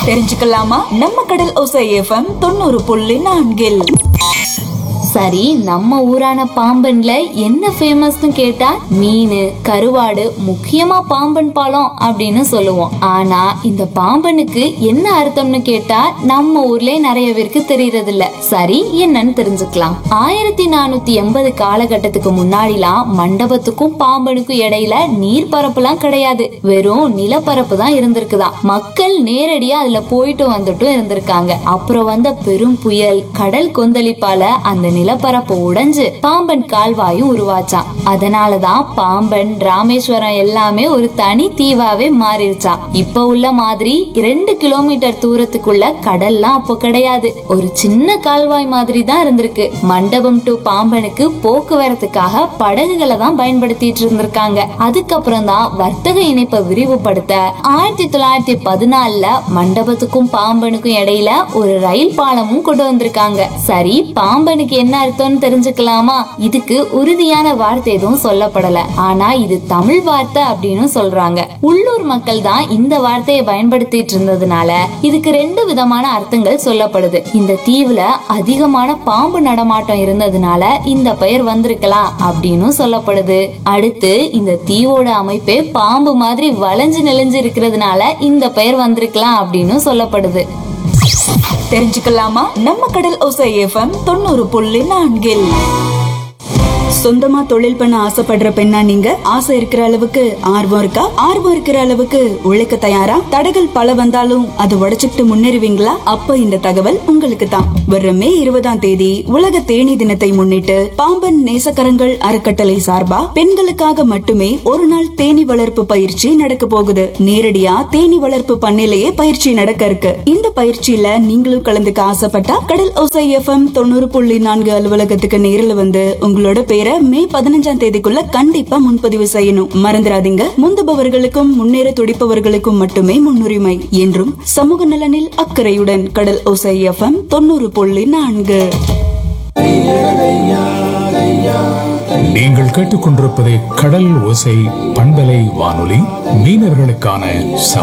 தெரிஞ்சுக்கலாமா நம்ம கடல் ஓசை எஃப்எம் தொண்ணூறு புள்ளி நான்கில் சரி நம்ம ஊரான பாம்பன்ல என்ன ஃபேமஸ்னு கேட்டா மீன் கருவாடு முக்கியமா பாம்பன் பாலம் அப்படின்னு சொல்லுவோம் ஆனா இந்த பாம்பனுக்கு என்ன அர்த்தம்னு கேட்டா நம்ம ஊர்லயே நிறைய பேருக்கு தெரியறது இல்ல சரி என்னன்னு தெரிஞ்சுக்கலாம் ஆயிரத்தி நானூத்தி எண்பது காலகட்டத்துக்கு முன்னாடிலாம் மண்டபத்துக்கும் பாம்பனுக்கும் இடையில நீர் பரப்புலாம் கிடையாது வெறும் நிலப்பரப்பு தான் இருந்திருக்குதாம் மக்கள் நேரடியா அதுல போயிட்டு வந்துட்டும் இருந்திருக்காங்க அப்புறம் வந்த பெரும் புயல் கடல் கொந்தளிப்பால அந்த நிலப்பரப்பு உடைஞ்சு பாம்பன் கால்வாயும் உருவாச்சாம் அதனாலதான் பாம்பன் ராமேஸ்வரம் எல்லாமே ஒரு தனி தீவாவே மாறிடுச்சாம் இப்ப உள்ள மாதிரி ரெண்டு கிலோமீட்டர் தூரத்துக்குள்ள கடல்லாம் அப்போ கிடையாது ஒரு சின்ன கால்வாய் மாதிரி தான் இருந்திருக்கு மண்டபம் டு பாம்பனுக்கு போக்குவரத்துக்காக படகுகளை தான் பயன்படுத்திட்டு இருந்திருக்காங்க அதுக்கப்புறம் தான் வர்த்தக இணைப்பை விரிவுபடுத்த ஆயிரத்தி தொள்ளாயிரத்தி பதினாலுல மண்டபத்துக்கும் பாம்பனுக்கும் இடையில ஒரு ரயில் பாலமும் கொண்டு வந்திருக்காங்க சரி பாம்பனுக்கு என்ன அர்த்தம்னு தெரிஞ்சுக்கலாமா இதுக்கு உறுதியான வார்த்தை எதுவும் சொல்லப்படல ஆனா இது தமிழ் வார்த்தை அப்படின்னு சொல்றாங்க உள்ளூர் மக்கள் தான் இந்த வார்த்தையை பயன்படுத்திட்டு இருந்ததுனால இதுக்கு ரெண்டு விதமான அர்த்தங்கள் சொல்லப்படுது இந்த தீவுல அதிகமான பாம்பு நடமாட்டம் இருந்ததுனால இந்த பெயர் வந்திருக்கலாம் அப்படின்னு சொல்லப்படுது அடுத்து இந்த தீவோட அமைப்பே பாம்பு மாதிரி வளைஞ்சு நெளிஞ்சு இருக்கிறதுனால இந்த பெயர் வந்திருக்கலாம் அப்படின்னு சொல்லப்படுது தெரிஞ்சுக்கலாமா நம்ம கடல் ஓசை எஃப்எம் தொண்ணூறு புள்ளி நான்கில் சொந்தமா தொழில் பண்ண ஆசைப்படுற பெண்ணா நீங்க ஆசை இருக்கிற அளவுக்கு ஆர்வம் இருக்கா ஆர்வம் இருக்கிற அளவுக்கு உழைக்க தயாரா தடைகள் பல வந்தாலும் அதை உடைச்சுக்கிட்டு முன்னேறுவீங்களா அப்ப இந்த தகவல் உங்களுக்கு தான் வர்ற மே இருபதாம் தேதி உலக தேனி தினத்தை முன்னிட்டு பாம்பன் நேசக்கரங்கள் அறக்கட்டளை சார்பா பெண்களுக்காக மட்டுமே ஒரு நாள் தேனி வளர்ப்பு பயிற்சி நடக்க போகுது நேரடியா தேனி வளர்ப்பு பண்ணையிலேயே பயிற்சி நடக்க இருக்கு இந்த பயிற்சியில நீங்களும் கலந்துக்க ஆசைப்பட்டா கடல் ஓசை எஃப்எம் தொண்ணூறு புள்ளி நான்கு அலுவலகத்துக்கு நேரில் வந்து உங்களோட பேரை மே பதினஞ்சாம் தேதிக்குள்ள கண்டிப்பா முன்பதிவு செய்யணும் மறந்துடாதீங்க முந்துபவர்களுக்கும் முன்னேற துடிப்பவர்களுக்கும் மட்டுமே முன்னுரிமை என்றும் சமூக நலனில் அக்கறையுடன் கடல் ஓசை எஃப்எம் தொண்ணூறு புள்ளி நான்கு நீங்கள் கேட்டுக்கொண்டிருப்பது கடல் ஓசை பண்பலை வானொலி மீனவர்களுக்கான சம